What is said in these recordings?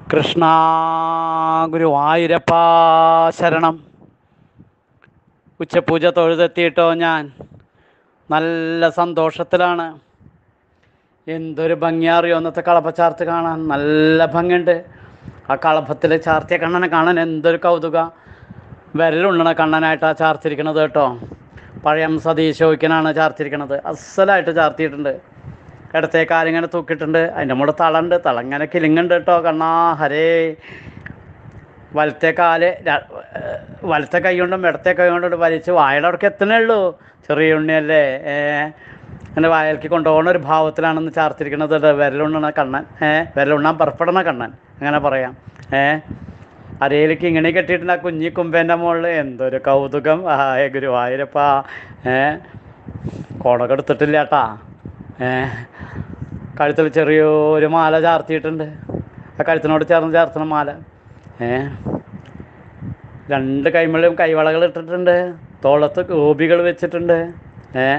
കൃഷ്ണ ഗുരുവായൂരപ്പ ശരണം ഉച്ചപൂജ തൊഴുതെത്തിയിട്ടോ ഞാൻ നല്ല സന്തോഷത്തിലാണ് എന്തൊരു ഭംഗിയാറിയോ അന്നത്തെ കളപ്പച്ചാർത്ത് കാണാൻ നല്ല ഭംഗിയുണ്ട് ആ കളഭത്തിൽ ചാർത്തിയ കണ്ണനെ കാണാൻ എന്തൊരു കൗതുക വിരലുണ്ണണ കണ്ണനായിട്ടാണ് ചാർത്തിരിക്കണത് കേട്ടോ പഴയ സതീശോയ്ക്കനാണ് ചാർത്തിരിക്കണത് അസലായിട്ട് ചാർത്തിയിട്ടുണ്ട് ഇടത്തെ കാലിങ്ങനെ തൂക്കിയിട്ടുണ്ട് അതിൻ്റെ മുകളിൽ തളണ്ട് തള ഇങ്ങനെ കിലുങ്ങുണ്ട് കേട്ടോ കണ്ണാ ഹരേ വലത്തെ കാല് ര- ഏഹ് വലത്തെ കൈ കൊണ്ടും ഇടത്തെ കൈ കൊണ്ടും വലിച്ച് വായുടെ അവിടേക്ക് എത്തണേ ഉള്ളൂ ചെറിയ ഉണ്ണിയല്ലേ ഏ അങ്ങനെ വായൽക്ക് കൊണ്ടുപോകുന്ന ഒരു ഭാവത്തിലാണെന്ന് ചാർത്തിരിക്കുന്നത് വിരലുണ്ണണ കണ്ണൻ ഏ വിരലുണ്ണാൻ പുറപ്പെടണ കണ്ണൻ അങ്ങനെ പറയാം ഏ അരയിലേക്ക് ഇങ്ങനെ കെട്ടിയിട്ടുണ്ട് ആ കുഞ്ഞി കുമ്പേൻ്റെ മുകളിൽ എന്തൊരു കൗതുകം ആയ ഗുരുവായൂരപ്പാ ഏ കോണൊക്കെ എടുത്തിട്ടില്ല കേട്ടാ ഏ കഴുത്തിൽ ചെറിയൊരു മാല ചാർത്തിയിട്ടുണ്ട് ആ കഴുത്തിനോട് ചേർന്ന് ചാർത്തണ മാല ഏ രണ്ട് കൈമളിലും കൈവളകൾ ഇട്ടിട്ടുണ്ട് തോളത്ത് ഗോപികൾ വെച്ചിട്ടുണ്ട് ഏ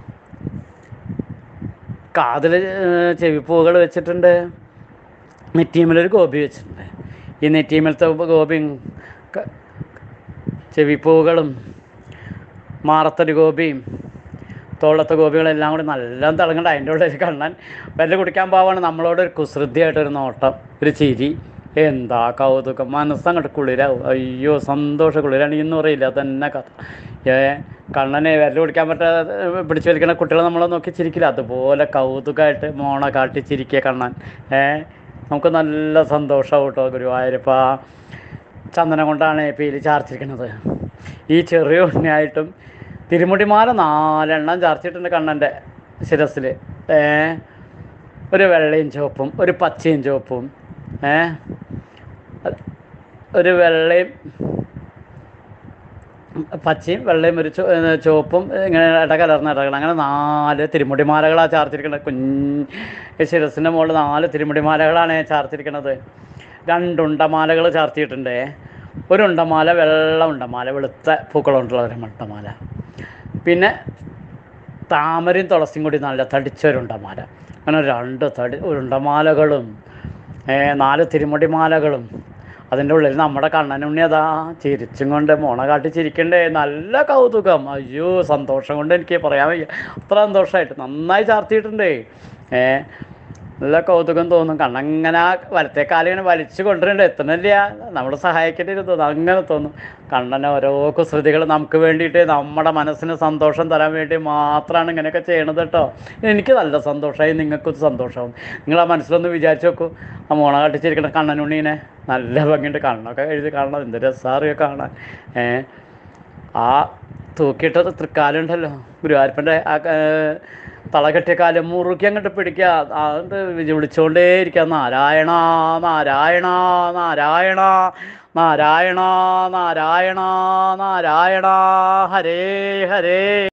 കാതിൽ ചെവിപ്പൂകൾ വെച്ചിട്ടുണ്ട് നെറ്റീമിലൊരു ഗോപി വെച്ചിട്ടുണ്ട് ഈ നെറ്റീമിലത്തെ ഗോപിയും ക- ചെവിപ്പൂകളും മാറത്തൊരു ഗോപിയും തോളത്തെ ഗോപികളെല്ലാം കൂടി നല്ല തിളങ്ങണ്ട അതിൻ്റെ ഉള്ളിൽ കണ്ണൻ വെല്ല കുടിക്കാൻ പോവാണ് നമ്മളോട് ഒരു കുസൃതിയായിട്ടൊരു നോട്ടം ഒരു ചിരി എന്താ കൗതുകം മനസ്സങ്ങോട്ട് കുളിരാവും അയ്യോ സന്തോഷ കുളിരാണ് ഇന്ന് പറയില്ല തന്നെ കഥ ഏ കണ്ണനെ വിരൽ കുടിക്കാൻ പറ്റാതെ പിടിച്ചു വലിക്കുന്ന കുട്ടികളെ നമ്മളെ നോക്കി ചിരിക്കില്ല അതുപോലെ കൗതുകമായിട്ട് മോണ കാട്ടി ചിരിക്കുക കണ്ണൻ ഏ നമുക്ക് നല്ല സന്തോഷമാവും കേട്ടോ ഗുരുവായൂരപ്പ ചന്ദനം കൊണ്ടാണ് പീലി ചാർത്തിരിക്കുന്നത് ഈ ചെറിയ ഉണ്ണിയായിട്ടും തിരുമുടിമാല നാലെണ്ണം ചാർത്തിയിട്ടുണ്ട് കണ്ണൻ്റെ ശിരസിൽ ഏ ഒരു വെള്ളയും ചുവപ്പും ഒരു പച്ചയും ചുവപ്പും ഏ അത് ഒരു വെള്ളയും പച്ചയും വെള്ളയും ഒരു ചുവ- ഏ, ചുവപ്പും ഇങ്ങനെ ഇടകലർന്ന് ഇടകലർന്ന് അങ്ങനെ നാല് തിരുമുടിമാലകളാണ് ചാർത്തിരിക്കുന്നത് കുഞ്ഞ് ശിരസിൻ്റെ മുകളിൽ നാല് തിരുമുടിമാലകളാണ് ചാർത്തിരിക്കുന്നത് രണ്ട് ഉണ്ടമാലകൾ ചാർത്തിയിട്ടുണ്ട് ഒരു ഉണ്ടമാല വെള്ള ഉണ്ടമാല വെളുത്ത പൂക്കളുണ്ടുള്ള ഒരു ഉണ്ടമാല പിന്നെ താമരയും തുളസിയും കൂടി നല്ല തടിച്ചൊരുണ്ടമാല അങ്ങനെ രണ്ട് തടി ഉരുണ്ടമാലകളും ഏ, നാല് തിരുമുടിമാലകളും അതിൻ്റെ ഉള്ളിൽ നമ്മുടെ കണ്ണനുണ്ണി അതാ ചിരിച്ചും കൊണ്ട് മോണ കാട്ടി ചിരിക്കണ്ടേ നല്ല കൗതുകം അയ്യോ സന്തോഷം കൊണ്ട് എനിക്ക് പറയാൻ വയ്യ അത്ര സന്തോഷമായിട്ട് നന്നായി ചാർത്തിയിട്ടുണ്ടേ ഏ നല്ല കൗതുകം തോന്നും കണ്ണങ്ങനെ ആ വലത്തെ കാലിങ്ങനെ വലിച്ചു കൊണ്ടുവരണ്ട എത്തണില്ല നമ്മൾ സഹായിക്കേണ്ടി തോന്നും അങ്ങനെ തോന്നും കണ്ണനെ ഓരോ കുസൃതികൾ നമുക്ക് വേണ്ടിയിട്ട് നമ്മുടെ മനസ്സിന് സന്തോഷം തരാൻ വേണ്ടി മാത്രമാണ് ഇങ്ങനെയൊക്കെ ചെയ്യണത് കേട്ടോ എനിക്ക് നല്ല സന്തോഷമായി നിങ്ങൾക്കും സന്തോഷമാവും നിങ്ങൾ ആ മനസ്സിലൊന്ന് വിചാരിച്ച് നോക്കൂ ആ മോണ കാട്ടിച്ചിരിക്കണ കണ്ണനുണ്ണീനെ നല്ല ഭംഗിയുണ്ട് കണ്ണൊക്കെ എഴുതി കാണണം എന്ത് രസാറിയോ കാണാൻ ഏ ആ തൂക്കിയിട്ട തൃക്കാലുണ്ടല്ലോ ഗുരുവായൂരപ്പൻ്റെ ആ ഏർ, തള കെട്ടിയ കാലം മുറുക്കി അങ്ങോട്ട് പിടിക്കുക അത് വിളിച്ചുകൊണ്ടേ ഇരിക്കുക നാരായണ നാരായണ നാരായണ നാരായണ നാരായണ നാരായണ ഹരേ ഹരേ